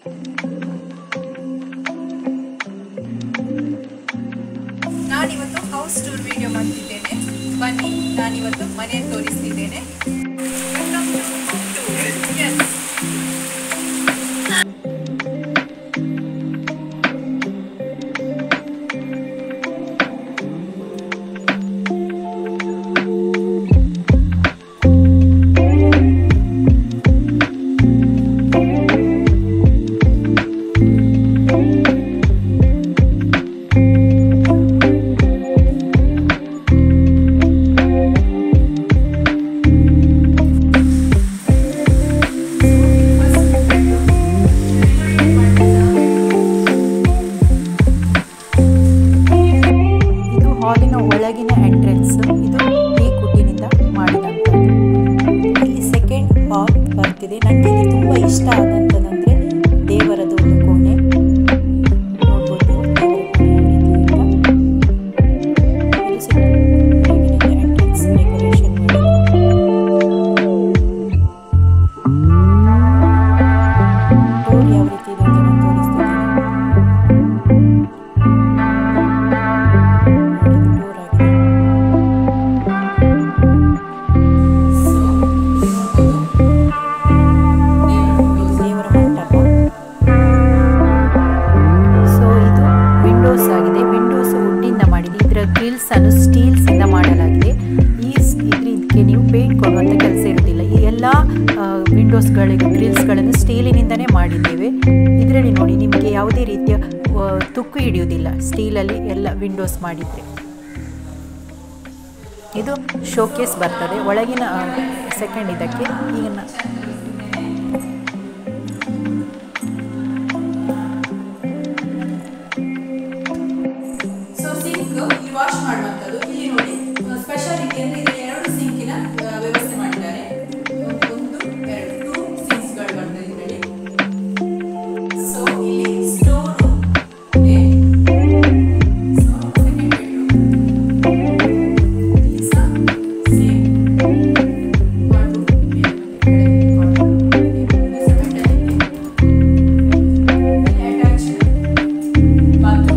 ನಾನಿವತ್ತು house tour video ಮಾಡ್ತಿದ್ದೇನೆ ಬನ್ನಿ ನಾನಿವತ್ತು ಮನೆ ತೋರಿಸ್ತಿದ್ದೇನೆ Welcome to home tour. Yes. ಇದು ಹಾಲಿನ ಒಳಗಿನ ಎಂಟ್ರೆನ್ಸ್ ಇದು ಈ ಕುಟ್ಟಿನಿಂದ ಮಾಡಿದಂಥದ್ದು ಇಲ್ಲಿ ಸೆಕೆಂಡ್ ಹಾಲ್ ಬರ್ತಿದೆ ನನಗೆ ಇಲ್ಲಿ ತುಂಬ ಇಷ್ಟ ಆದಂಥದ್ದಂದರೆ ದೇವರದ ಒಂದು ಕೋಣೆ ನೋಡ್ಬೋದು ದೇವರ ಕೋಣೆ ಯಾವ ರೀತಿ ಅಂತ. ಇಲ್ಲಿ ಸೆ- ಒಳಗಿನಿಂದ ಎಂಟ್ರೆನ್ಸ್ ಡೆಕೋರೇಷನ್ ಮಾಡಿದ್ದು ಡೋರ್ ಯಾವ ರೀತಿ ಇದೆ ಅಂತ ನಾನು ತೋರಿಸ್ತಿದ್ದೇನೆ ಇದು ಡೋರ್ ಆಗಿದೆ So, ಇದು ನೋಡ್ಬೋದು. ದೇವರ ದೇವರ ಮಂಟಪ ಸೊ ಇದು ವಿಂಡೋಸ್ ಆಗಿದೆ ವಿಂಡೋಸ್ ವುಡ್ಡಿಂದ ಮಾಡಿದೆ ಇದರ ಗ್ರಿಲ್ಸ್ ಅನ್ನು ಸ್ಟೀಲ್ಸ್ ಇಂದ ಮಾಡಲಾಗಿದೆ ಈ ಸ್- ಇದಕ್ಕೆ ನೀವು ಪೇಂಟ್ ಕೊಡುವಂಥ ಕೆಲಸ ಇರುವುದಿಲ್ಲ ಈ ಎಲ್ಲ ವಿಂಡೋಸ್ಗಳಿಗೆ ಗ್ರಿಲ್ಸ್ಗಳನ್ನು ಸ್ಟೀಲಿನಿಂದನೇ ಮಾಡಿದ್ದೇವೆ ಇದರಲ್ಲಿ ನೋಡಿ ನಿಮಗೆ ಯಾವುದೇ ರೀತಿಯ ಆ, ತುಕ್ಕು ಹಿಡಿಯುವುದಿಲ್ಲ ಸ್ಟೀಲಲ್ಲಿ ಎಲ್ಲ ವಿಂಡೋಸ್ ಮಾಡಿದರೆ ಇದು ಶೋಕೇಸ್ ಬರ್ತದೆ ಒಳಗಿನ ಸೆಕೆಂಡ್ ಇದಕ್ಕೆ ಈಗ ನ- ಸೊ ಸಿಂಕ್ ಇಲ್ಲಿ ವಾಶ್ ಮಾಡುವಂಥದ್ದು ಇಲ್ಲಿ ನೋಡಿ ಸ್ಪೆಷಾಲಿಟಿ ಅಂದ್ರೆ ಇಲ್ಲಿ ಎರಡು ಸಿಂಕಿನ ವ್ಯವಸ್ಥೆ ಮಾಡಿದ್ದಾರೆ ಒಂದು ಎರಡು ಟೂ ಸಿಂಕ್ಸ್ಗಳು ಬರ್ತದೆ ಇದರಲ್ಲಿ ಸೊ ಇಲ್ಲಿ ಸ್ಟೋರ್ ರೂಮ್ ಇದೆ ಸೊ ಸೆಕೆಂಡ್ ಬೆಡ್ರೂಮ್ ಇಲ್ಲಿ ಸಹ ಸೇಮ್ ಅಟ್ಯಾಚ್ ಬಾತ್ರೂಮ್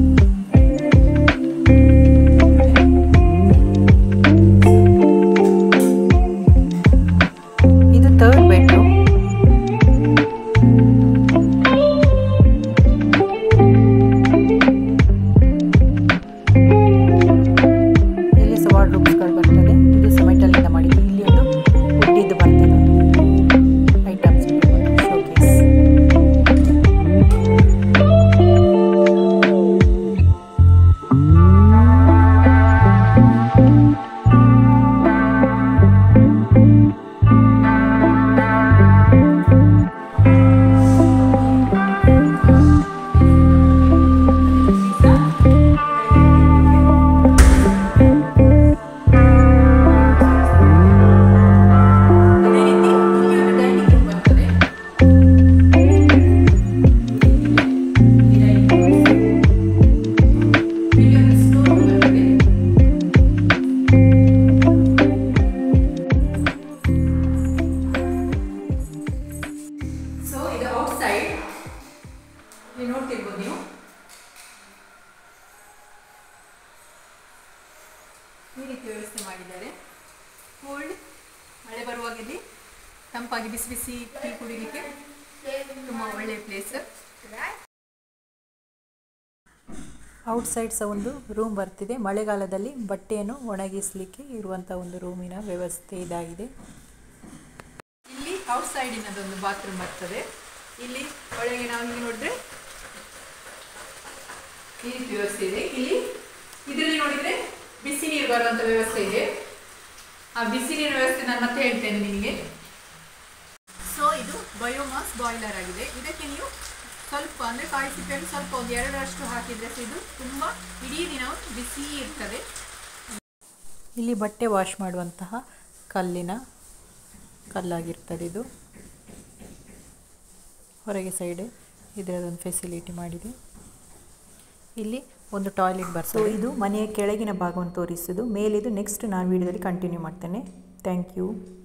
ಇದು ಥರ್ಡ್ ಬೆಡ್ರೂಮ್ ಇಲ್ಲಿ ಸಹ ವಾರ್ಡ್ರೂಬ್ಸ್ಗಳು ಬರ್ತದೆ ಇದು ಸಹ ಮೆಟಲಿಂದ ಮಾಡಿದ್ದು ಇಲ್ಲಿ ಒಂದು ವುಡ್ಡಿದ್ದು ಬರ್ತದೆ ಐಟಮ್ಸ್ ಶೋಕೇಸ್ ಅದೇ ರೀತಿ ಇಲ್ಲಿ ಒಂದು ಡೈನಿಂಗ್ ರೂಮ್ ಬರ್ತದೆ ಇಲ್ಲಿ ಒಂದು ಸ್ಟೋರ್ ರೂಮ್ ಬರ್ತದೆ ಸೊ ಇದು ಔಟ್ ಸೈಡ್ ಇಲ್ಲಿ ನೋಡ್ತಿರ್ಬೋದು ನೀವು ಈ ರೀತಿ ವ್ಯವಸ್ಥೆ ಮಾಡಿದ್ದಾರೆ ಕೋಲ್ಡ್ ಮಳೆ ಬರುವಾಗ ಇಲ್ಲಿ ತಂಪಾಗಿ ಬಿಸಿ ಬಿಸಿ ಟೀ ಕುಡಿಲಿಕ್ಕೆ ತುಂಬ ಒಳ್ಳೆಯ ಪ್ಲೇಸ್ ಔಟ್ಸೈಡ್ ಸಹ ಒಂದು ರೂಮ್ ಬರ್ತಿದೆ ಮಳೆಗಾಲದಲ್ಲಿ ಬಟ್ಟೆಯನ್ನು ಒಣಗಿಸಲಿಕ್ಕೆ ಇರುವಂಥ ಒಂದು ರೂಮಿನ ವ್ಯವಸ್ಥೆ ಇದಾಗಿದೆ ಇಲ್ಲಿ ಔಟ್ ಸೈಡಿನದೊಂದು ಬಾತ್ರೂಮ್ ಬರ್ತದೆ ಇಲ್ಲಿ ಒಳಗೆ ನಾವು ಹೀಗೆ ನೋಡಿದ್ರೆ ಈ ರೀತಿ ವ್ಯವಸ್ಥೆ ಇದೆ ಇಲ್ಲಿ ಇದರಲ್ಲಿ ನೋಡಿದ್ರೆ ಬಿಸಿ ನೀರು ಬರುವಂತ ವ್ಯವಸ್ಥೆ ಇದೆ ಆ ಬಿಸಿ ನೀರಿನ ವ್ಯವಸ್ಥೆ ನಾನು ಮತ್ತೆ ಹೇಳ್ತೇನೆ ನಿಮಗೆ ಸೊ ಇದು ಬಯೋಮಾಸ್ ಬಾಯ್ಲರ್ ಆಗಿದೆ ಇದಕ್ಕೆ ನೀವು ಸ್ವಲ್ಪ ಅಂದರೆ ಕಾಯಿ ಸಿಪ್ಪೆಯನ್ನು ಸ್ವಲ್ಪ ಒಂದು ಎರಡರಷ್ಟು ಹಾಕಿದ್ರೆ ಸಹ ಇದು ತುಂಬ ಇಡೀ ದಿನ ಬಿಸಿ ಇರ್ತದೆ ಇಲ್ಲಿ ಬಟ್ಟೆ ವಾಶ್ ಮಾಡುವಂತಹ ಕಲ್ಲಿನ ಕಲ್ಲಾಗಿರ್ತದೆ ಇದು ಹೊರಗೆ ಸೈಡ್ ಇದರದೊಂದು ಫೆಸಿಲಿಟಿ ಮಾಡಿದೆ ಇಲ್ಲಿ ಒಂದು ಟಾಯ್ಲೆಟ್ ಬರ್ತದೆ ಇದು ಮನೆಯ ಕೆಳಗಿನ ಭಾಗವನ್ನು ತೋರಿಸೋದು ಮೇಲಿದು ನೆಕ್ಸ್ಟ್ ನಾನು ವಿಡಿಯೋದಲ್ಲಿ ಕಂಟಿನ್ಯೂ ಮಾಡ್ತೇನೆ ಥ್ಯಾಂಕ್ ಯು